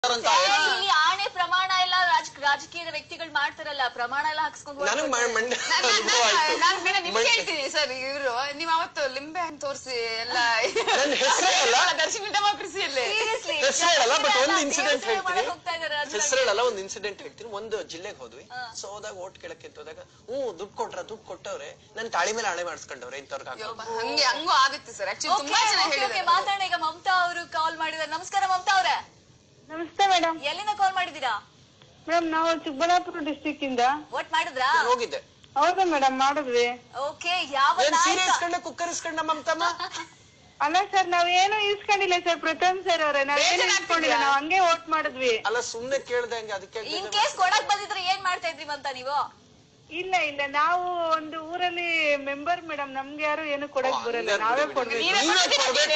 ಅಂತ ಏ, ಇಲ್ಲಿ ಆಣೆ ಪ್ರಮಾಣ ಎಲ್ಲ ರಾಜ- ರಾಜಕೀಯದ ವ್ಯಕ್ತಿಗಳು ಮಾಡ್ತಾರಲ್ಲ ಪ್ರಮಾಣ ಎಲ್ಲ ಹಾಕ್ಸ್ಕೊಂಡು ನನಗ್ ಮ- ಮಂಡ್ಯ ನಾನ್- ನಾನ್- ಅನುಭವ ಆಯ್ತು ನಾನ್ ಬೇಡ ನಿಮ್ಗೆ ಮಂಡ್ಯ- ಹೇಳ್ತೀನಿ ಸರ್ ಇವ್ರು ನೀವ್ ಅವತ್ತು ಲಿಂಬೆ ಹಣ್ಣು ತೋರಿಸಿ ಎಲ್ಲ ನನ್ ಹೆಸ್ರೇ ಅಲ್ಲ. ದರ್ಶನ ಡೆಮೋಕ್ರಸಿಯಲ್ಲಿ Seriously, ಹೆಸರು ಹೇಳಲ್ಲ ಬಟ್ ಜನ ಒಂದ್ ಎಲ್ಲ ಇನ್ಸಿಡೆಂಟ್ ದೇವಸ್ಥಾನ ಹೇಳ್ತೀನಿ ಮಾಡಕ್ ಹೋಗ್ತಾ ಇದಾರೆ ಅದ್ರಲ್ಲಿ. ಹೆಸರು ಹೇಳಲ್ಲ ಒಂದ್ ಇನ್ಸಿಡೆಂಟ್ ಹೇಳ್ತೀನಿ ಒಂದು ಜಿಲ್ಲೆಗೆ ಹೋದ್ವಿ ಸೊ ಹೋದಾಗ ಓಟ್ ಕೇಳಕ್ಕೆ ಅಂತ ಹೋದಾಗ ಹ್ಮ್ ದುಡ್ಡು ಕೊಟ್ರ ದುಡ್ಡು ಕೊಟ್ಟವ್ರೆ ನನ್ ತಾಳಿ ಮೇಲೆ ಹಣೆ ಮಾಡಿಸ್ಕೊಂಡವ್ರೆ ಇಂಥವ್ರಿಗೆ ಹಾಕೋ ಅಯ್ಯೋ, ಹಂಗೆ ಹಂಗೂ ಆಗುತ್ತೆ ಸರ್ ಆಕ್ಚುಲಿ Okay, ತುಂಬಾ ಜನ okay, okay, ಹೇಳಿದ್ದಾರೆ ಮಾತಾಡೋಣ ಈಗ ಮಮತಾ ಅವರು ಕಾಲ್ ಮಾಡಿದ್ದಾರೆ ನಮಸ್ಕಾರ ಮಮತಾ ಅವ್ರೆ ನಮಸ್ತೆ ಮೇಡಮ್ ಎಲ್ಲಿಂದ ಕಾಲ್ ಮಾಡಿದೀರಾ ಮೇಡಮ್ ನಾವು ಚಿಕ್ಕಬಳ್ಳಾಪುರ ಡಿಸ್ಟಿಕ್ ಇಂದ ವೋಟ್ ಮಾಡಿದ್ರಾ ನಾನ್ ಹೋಗಿದ್ದೆ ಹೌದು ಮೇಡಮ್ ಮಾಡಿದ್ವಿ ಓಕೆ ಯಾವ ಏನ್ ಸೀರೆ ನಾಯಕ ಇಸ್ಕೊಂಡೆ ಕುಕ್ಕರ್ ಇಸ್ಕೊಂಡ ಮಮತಮ್ಮ ಅಲ್ಲ ಸರ್ ನಾವೇನು ಇಸ್ಕೊಂಡಿಲ್ಲ ಸರ್ ಪ್ರಥಮ್ ಸರ್ ಅವ್ರೆ ನಾವೇನು ಬೇಜಾರಾಗ್ತಿದ್ಯಾ? ಇಸ್ಕೊಂಡಿಲ್ಲ ನಾವ್ ಹಂಗೆ ವೋಟ್ ಮಾಡಿದ್ವಿ ಅಲ್ಲ ಸುಮ್ನೆ ಕೇಳ್ದೆ ಹಂಗೆ ಅದಕ್ಕೆ ಇನ್ ಕೇಸ್ ಕೊಡಕ್ ಬಂದಿದ್ರೆ ಏನ್ ಮಾಡ್ತಾ ಇದ್ರಿ ಅಂತ ನೀವು ಇಲ್ಲ ಇಲ್ಲ ನಾವು ಒಂದು ಊರಲ್ಲಿ ಮೆಂಬರ್ ಮೇಡಮ್ ನಮ್ಗೆ ಯಾರು ಏನು ಕೊಡಕ್ ಬರಲ್ಲ ನಾವೇ ಕೊಡ್ಬೇಕು ನೀವೇ ಕೊಡ್ಬೇಕು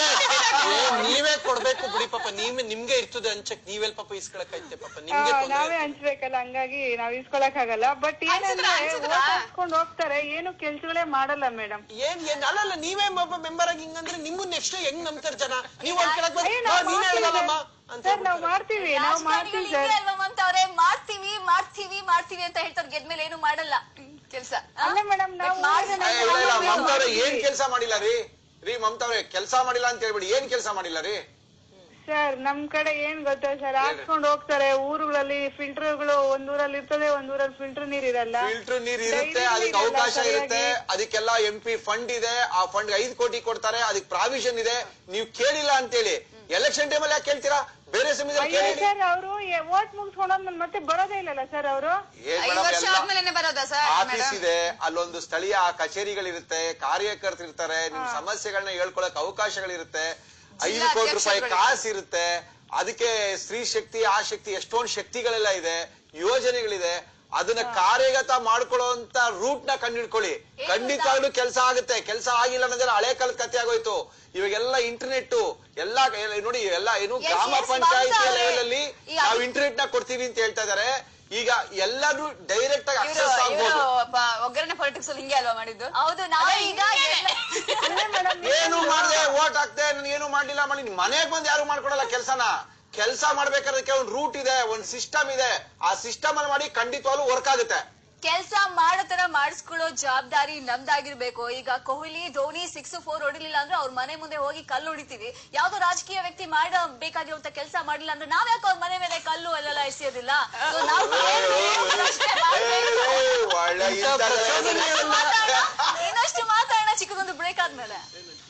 ಏ, ನೀವೇ ಕೊಡ್ಬೇಕು ಬಿಡಿ ಪಾಪ ನೀವೇ ನಿಮ್ಗೆ ಇರ್ತದೆ ಹಂಚಕ್ ನೀವೆಲ್ ಪಾಪ ಇಸ್ಕೊಳಕ್ ಐತೆ ಪಾಪ ಆ, ನಿಮ್ಗೆ ತೊಂದ್ರೆ ನಾವೇ ಹಂಚ್ಬೇಕಲ್ಲ ಹಂಗಾಗಿ ನಾವ್ ಇಸ್ಕೊಳಕ್ ಆಗಲ್ಲ ಬಟ್ ಏನಂದ್ರೆ ಹಂಚಿದ್ರಾ? ವೋಟ್ ಹಾಕ್ಸ್ಕೊಂಡ್ ಹೋಗ್ತಾರೆ ಏನು ಕೆಲ್ಸಗಳೇ ಮಾಡಲ್ಲ ಮೇಡಮ್ ಏನ್ ಏನ್ ಅಲ್ಲಲ್ಲ ನೀವೇ ಒಬ್ಬ ಮೆಂಬರ್ ಆಗಿ ಹಿಂಗಂದ್ರೆ ನಿಮ್ಮು ನೆಕ್ಸ್ಟ್ ಹೆಂಗ್ ನಂಬ್ತಾರ ಜನ ನೀವ್ ಒಂದ್ ಕೆಳಗ್ ಬಂದ್ ಅಯ್ಯೋ, "ನಾ, ನಾವ್ ನೀನೇ ಮಾಡ್ತೀವಿ ಹೇಳಲ್ಲಮ್ಮ ಸರ್. ಅಂತ ಸರ್ ನಾವ್ ಹೇಳ್ಬಿಡ್ತಾರೆ. ಮಾಡ್ತೀವಿ ನಾವ್ ಮಾಡ್ತೀವಿ ರಾಜಕಾರಣಿಗಳು ಸರ್ ಹಿಂಗೆ ಅಲ್ವಾ ಮಮತಾ ಅವ್ರೆ ಮಾಡ್ತೀವಿ ಮಾಡ್ತೀವಿ ಮಾಡ್ತೀವಿ ಅಂತ ಹೇಳ್ತಾರೆ ಗೆದ್ಮೇಲೆ ಏನು ಮಾಡಲ್ಲ ಕೆಲ್ಸ ಅಲ್ಲ ಮೇಡಮ್ ನಾವು ಮಾಡಿದ್ರೆ ಊರಲ್ಲಿ ಏ, ಇಲ್ಲ ಇಲ್ಲ ನಾವು ಮಮತಾ ಅವ್ರೆ ಏನ್ ಮಾಡ್ತೀವಿ. ಕೆಲ್ಸ ಮಾಡಿಲ್ಲ ರೀ ರೀ ಮಮತಾ ಅವ್ರೆ ಕೆಲ್ಸ ಮಾಡಿಲ್ಲ ಅಂತ ಹೇಳ್ಬಿಡಿ ಏನ್ ಕೆಲ್ಸ ಮಾಡಿಲ್ಲ ರೀ ಸರ್ ನಮ್ ಕಡೆ ಏನ್ ಗೊತ್ತಾ ಸರ್ ಹಾಕ್ಸ್ಕೊಂಡ್ ಹೋಗ್ತಾರೆ ಊರುಗಳಲ್ಲಿ ಫಿಲ್ಟರ್ಗಳು ಒಂದ್ ಊರಲ್ಲಿ ಇರ್ತದೆ ಒಂದ್ ಊರಲ್ಲಿ ಫಿಲ್ಟರ್ ನೀರ್ ಇರಲ್ಲ ಫಿಲ್ಟರ್ ನೀರ್ ಇರುತ್ತೆ Daily ಅದಕ್ಕೆ ನೀರಲ್ಲ ಅವಕಾಶ ಸರಿಯಾಗಿ. ಇರುತ್ತೆ ಅದಕ್ಕೆಲ್ಲ ಎಂ ಪಿ ಫಂಡ್ ಇದೆ ಆ ಫಂಡ್ ಐದು ಕೋಟಿ ಕೊಡ್ತಾರೆ ಅದಕ್ಕೆ ಪ್ರಾವಿಷನ್ ಇದೆ ನೀವು ಕೇಳಿಲ್ಲ ಅಂತೇಳಿ ಎಲೆಕ್ಷನ್ ಟೈಮಲ್ಲಿ ಯಾಕೆ ಕೇಳ್ತೀರಾ ಬೇರೆ ಸಮಯದಲ್ಲಿ ಅಯ್ಯೋ ಕೇಳಿ ಸರ್ ಅವರು ವೋಟ್ ಮುಗಿಸ್ಕೊಂಡಾದ್ಮೇಲೆ ಮತ್ತೆ ಬರೋದೇ ಇಲ್ಲಲ್ಲ ಸರ್ ಅವರು ಏನ್ ಐದು ಮೇಡಮ್ ವರ್ಷ ಎಲ್ಲ ಆದ್ಮೇಲೆ ಬರೋದಾ ಸರ್ ಆಫೀಸ್ ಮೇಡಮ್ ಇದೆ ಅಲ್ಲೊಂದು ಸ್ಥಳೀಯ ಕಚೇರಿಗಳಿರುತ್ತೆ ಕಾರ್ಯಕರ್ತರಿರ್ತಾರೆ ನಿಮ್ ಸಮಸ್ಯೆಗಳನ್ನ ಹೇಳ್ಕೊಳಕ್ ಅವಕಾಶಗಳಿರುತ್ತೆ ಐದು ಜಿಲ್ಲಾ ಕೋಟಿ ರೂಪಾಯಿ ಅಧ್ಯಕ್ಷರುಗಳು. ಕಾಸು ಇರುತ್ತೆ ಅದಕ್ಕೆ ಸ್ತ್ರೀ ಶಕ್ತಿ ಆ ಶಕ್ತಿ ಎಷ್ಟೊಂದು ಶಕ್ತಿಗಳೆಲ್ಲ ಇದೆ ಯೋಜನೆಗಳಿದೆ ಅದನ್ನ ಕಾರ್ಯಗತ ಮಾಡ್ಕೊಳ್ಳೋಂತ ರೂಟ್ ನ ಕಂಡಿಡ್ಕೊಳ್ಳಿ ಖಂಡಿತವಾಗ್ಲೂ ಕೆಲಸ ಆಗುತ್ತೆ ಕೆಲಸ ಆಗಿಲ್ಲ ಅನ್ನೋದ್ರೆ ಹಳೆ ಕಾಲದ ಕತೆ ಆಗೋಯ್ತು ಇವಾಗೆಲ್ಲ ಇಂಟರ್ನೆಟ್ ಎಲ್ಲಾ ಎಲ್ಲ ನೋಡಿ ಎಲ್ಲ ಏನು Yes, ಗ್ರಾಮ yes, ಪಂಚಾಯತಿ ಮಮತಾ ಅವ್ರೆ. ಲೆವೆಲ್ ಅಲ್ಲಿ ಈ ನಾವು ಅಭಿ- ಇಂಟರ್ನೆಟ್ ನ ಕೊಡ್ತೀವಿ ಅಂತ ಹೇಳ್ತಾ ಇದಾರೆ ಈಗ ಎಲ್ಲರೂ ಡೈರೆಕ್ಟ್ ಆಗಿ ಇವರು ಅಕ್ಸೆಸ್ ಆಗ್ಬೋದು ಇವರು ಒಗ್ಗರಣೆ ಪಾಲಿಟಿಕ್ಸ್ ಅಲ್ಲಿ ಹಿಂಗೆ ಅಲ್ವಾ ಮಾಡಿದ್ದು ಹೌದು ನಾವು ಈಗ ಎಲ್ಲ- ಏನು ಮಾಡ್ದೆ ಓಟ್ ಹಾಕ್ದೆ ನಾನು ಏನು ಮಾಡ್ಲಿಲ್ಲ ಮಾಡಿ ನಿಮ್ ಮನೆಗ್ ಬಂದು ಯಾರು ಮಾಡ್ಕೊಡಲ್ಲ ಕೆಲ್ಸನ ಕೆಲಸ ಮಾಡ್ಬೇಕಾದ್ರೆ ಒಂದ್ ರೂಟ್ ಇದೆ ಒಂದ್ ಸಿಸ್ಟಮ್ ಇದೆ ಆ ಸಿಸ್ಟಮ್ ಅಲ್ಲಿ ಮಾಡಿ ಖಂಡಿತವಾಗ್ಲೂ ವರ್ಕ್ ಆಗುತ್ತೆ ಕೆಲ್ಸ ಮಾಡೋ ತರ ಮಾಡಿಸ್ಕೊಳ್ಳೋ ಜವಾಬ್ದಾರಿ ನಮ್ದಾಗಿರ್ಬೇಕು ಈಗ ಕೊಹ್ಲಿ ಧೋನಿ ಸಿಕ್ಸ್ ಫೋರ್ ಹೊಡಿಲಿಲ್ಲ ಅಂದ್ರೆ ಅವ್ರ ಮನೆ ಮುಂದೆ ಹೋಗಿ ಕಲ್ಲು ಹೊಡಿತೀವಿ ಯಾವ್ದೋ ರಾಜಕೀಯ ವ್ಯಕ್ತಿ ಮಾಡಬೇಕಾಗಿರುವಂತ ಕೆಲಸ ಮಾಡಿಲ್ಲ ಅಂದ್ರೆ ನಾವ್ ಯಾಕೆ ಅವ್ರ ಮನೆ ಮೇಲೆ ಕಲ್ಲು ಅಲ್ಲೆಲ್ಲ ಎಸೆಯೋದಿಲ್ಲ So ನಾವು ಅಷ್ಟೇ ಮಾಡ್ಬೇಕು. ಏ, ಒಳ್ಳೆ ಇಂಥ ಪ್ರಚೋದನೆಗಳನ್ನ- ಮಾತಾಡೋಣ. ಇನ್ನಷ್ಟು ಮಾತಾಡೋಣ ಚಿಕ್ಕದೊಂದು ಬ್ರೇಕ್ ಆದ್ಮೇಲೆ